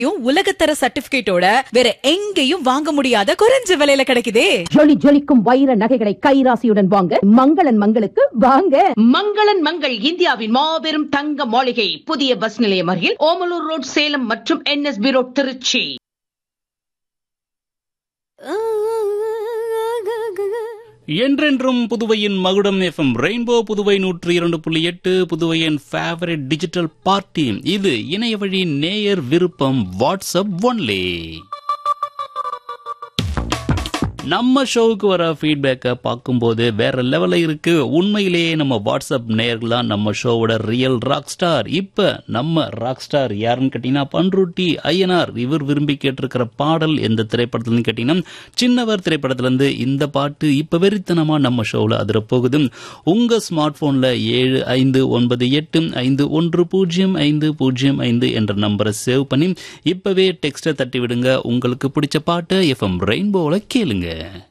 உலகத்தர சர்டிபிகேட்டோட வேற எங்கேயும் வாங்க முடியாத குறைஞ்ச விலையில கிடைக்குதே ஜொலி ஜொலிக்கும் வைர நகைகளை கைராசியுடன் வாங்க மங்களன் மங்களுக்கு வாங்க மங்களன் மங்கள் இந்தியாவின் மாபெரும் தங்க மாளிகை புதிய பஸ் நிலையம் அருகில் ஓமலூர் ரோட் சேலம் மற்றும் என்எஸ்பி ரோட் திருச்சி என்றென்றும் புதுவையின் மகுடம் எஃப்எம் ரெயின்போ புதுவை நூற்றி இரண்டு புள்ளி எட்டு புதுவையின் ஃபேவரட் டிஜிட்டல் பார்ட்டி இது இணைய வழி நேயர் விருப்பம் வாட்ஸ்அப் ஒன்லி நம்ம ஷோவுக்கு வர ஃபீட்பேக்கை பார்க்கும்போது வேற லெவலில் இருக்கு உண்மையிலேயே நம்ம வாட்ஸ்அப் நேயர்களாம் நம்ம ஷோவோட ரியல் ராக் ஸ்டார் இப்போ நம்ம ராக் ஸ்டார் யாருன்னு கேட்டீங்கன்னா பன்ருட்டி ஐயனார் இவர் விரும்பி கேட்டிருக்கிற பாடல் எந்த திரைப்படத்துலன்னு கேட்டீங்கன்னா சின்னவர் திரைப்படத்திலேருந்து இந்த பாட்டு இப்போ வெறித்தனமா நம்ம ஷோவில் அதிர போகுது உங்க ஸ்மார்ட் போன்ல ஏழு ஐந்து ஒன்பது எட்டு ஐந்து ஒன்று பூஜ்ஜியம் ஐந்து பூஜ்ஜியம் ஐந்து என்ற நம்பரை சேவ் பண்ணி இப்பவே டெக்ஸ்ட்டை தட்டி விடுங்க உங்களுக்கு பிடிச்ச பாட்டை எஃப்எம் ரெயின்போவில் கேளுங்க